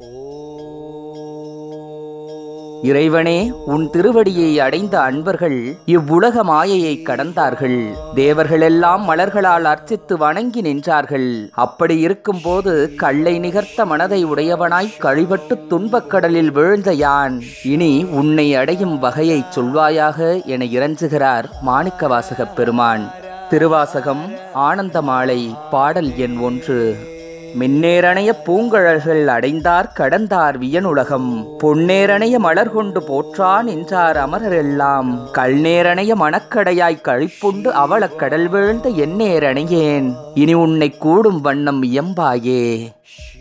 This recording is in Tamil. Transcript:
இறைவனே உன் திருவடியை அடைந்த அன்பர்கள் இவ்வுலக மாயையை கடந்தார்கள் தேவர்களெல்லாம் மலர்களால் அர்ச்சித்து வணங்கி நின்றார்கள் அப்படி இருக்கும்போது கல்லை நிகர்த்த மனதை உடையவனாய் கழிபட்டு துன்பக் கடலில் வீழ்ந்த யான் இனி உன்னை அடையும் வகையைச் சொல்வாயாக என இறஞ்சுகிறார் மாணிக்கவாசகப் பெருமான் திருவாசகம் ஆனந்த மாலை பாடல் எண் ஒன்று மின்னேரணைய பூங்கழல்கள் அடைந்தார் கடந்தார் வியனுலகம் பொன்னேரணைய மலர் கொண்டு போற்றா நின்றார் அமரரெல்லாம் கல்நேரணைய மணக்கடையாய் கழிப்புண்டு அவளக் கடல் வீழ்ந்த எந்நேரணையேன் இனி உன்னை கூடும் வண்ணம் இயம்பாயே